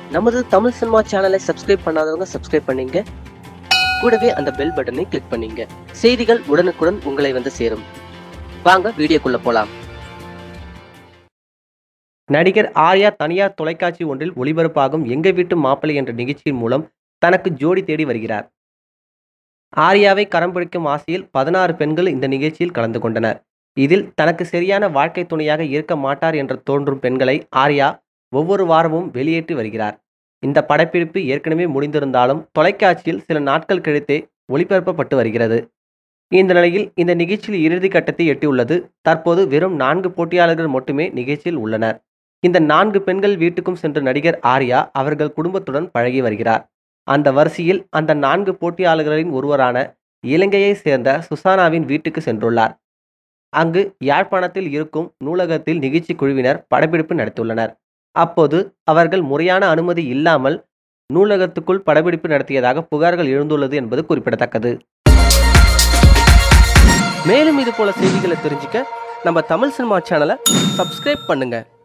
நமது தமிழ் சினிமா சேனலை சப்ஸ்கிரைப் பண்ணாதவங்க சப்ஸ்கிரைப் பண்ணீங்க கூடவே அந்த பெல் பட்டனை கிளிக் பண்ணீங்க செய்திகள் உடனுக்குடன் உங்களை வந்து சேரும் வாங்க வீடியோக்குள்ள போலாம் நடிகர் ஆர்யா தனியார் தொலைக்காட்சி ஒன்றில் ஒளிபரப்பாகும் எங்க வீட்டு மாப்பிள்ளை என்ற நிகழ்ச்சியின் மூலம் தனக்கு ஜோடி தேடி வருகிறார் ஆர்யாவை கரம் பிடிக்கும் ஆசையில் பதினாறு பெண்கள் இந்த நிகழ்ச்சியில் கலந்து கொண்டனர் இதில் தனக்கு சரியான வாழ்க்கை துணையாக இருக்க மாட்டார் என்று தோன்றும் பெண்களை ஆர்யா ஒவ்வொரு வாரமும் வெளியேற்றி வருகிறார் இந்த படப்பிடிப்பு ஏற்கனவே முடிந்திருந்தாலும் தொலைக்காட்சியில் சில நாட்கள் கழித்தே ஒளிபரப்பப்பட்டு வருகிறது இந்த நிலையில் இந்த நிகழ்ச்சியில் இறுதி கட்டத்தை எட்டியுள்ளது தற்போது வெறும் நான்கு போட்டியாளர்கள் மட்டுமே நிகழ்ச்சியில் உள்ளனர் இந்த நான்கு பெண்கள் வீட்டுக்கும் சென்று நடிகர் ஆர்யா அவர்கள் குடும்பத்துடன் பழகி வருகிறார் அந்த வரிசையில் அந்த நான்கு போட்டியாளர்களின் ஒருவரான இலங்கையை சேர்ந்த சுசானாவின் வீட்டுக்கு சென்றுள்ளார் அங்கு யாழ்ப்பாணத்தில் இருக்கும் நூலகத்தில் நிகழ்ச்சி குழுவினர் படப்பிடிப்பு நடத்தியுள்ளனர் அப்போது அவர்கள் முறையான அனுமதி இல்லாமல் நூலகத்துக்குள் படப்பிடிப்பு நடத்தியதாக புகார்கள் எழுந்துள்ளது என்பது குறிப்பிடத்தக்கது மேலும் இது போல செய்திகளை தெரிஞ்சுக்க நம்ம தமிழ் சினிமா சேனலை சப்ஸ்கிரைப் பண்ணுங்க